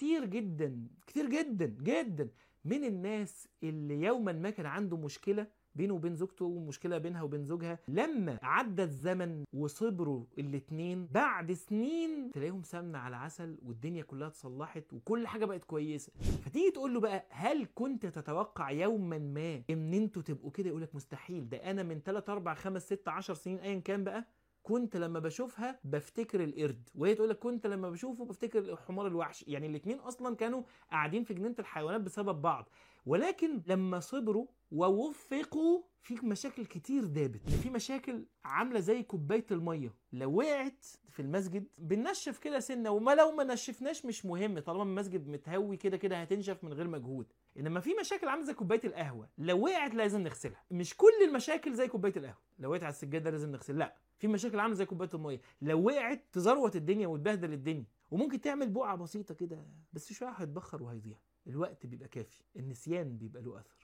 كتير جدا كتير جدا جدا من الناس اللي يوما ما كان عنده مشكله بينه وبين زوجته ومشكله بينها وبين زوجها لما عدى الزمن وصبروا الاتنين بعد سنين تلاقيهم سمنه على عسل والدنيا كلها اتصلحت وكل حاجه بقت كويسه فتيجي تقول له بقى هل كنت تتوقع يوما ما ان انتوا تبقوا كده يقول لك مستحيل ده انا من 3 4 5 6 10 سنين ايا كان بقى كنت لما بشوفها بفتكر القرد وهي تقول لك كنت لما بشوفه بفتكر حمار الوحش يعني الاثنين اصلا كانوا قاعدين في جنينه الحيوانات بسبب بعض ولكن لما صبروا ووفقوا في مشاكل كتير دابت في مشاكل عامله زي كوبايه الميه لو وقعت في المسجد بننشف كده سنه وما لو ما نشفناش مش مهم طالما المسجد متهوي كده كده هتنشف من غير مجهود انما في مشاكل عامله زي كوبايه القهوه لو وقعت لازم نغسلها مش كل المشاكل زي كوبايه القهوه لو وقعت على السجاده لازم نغسلها لا في مشاكل عامله زي كوبايه الميه لو وقعت تزروت الدنيا وتبهدل الدنيا وممكن تعمل بقعه بسيطه كده بس شويه هيتبخر وهيضيع الوقت بيبقى كافي النسيان بيبقى له اثر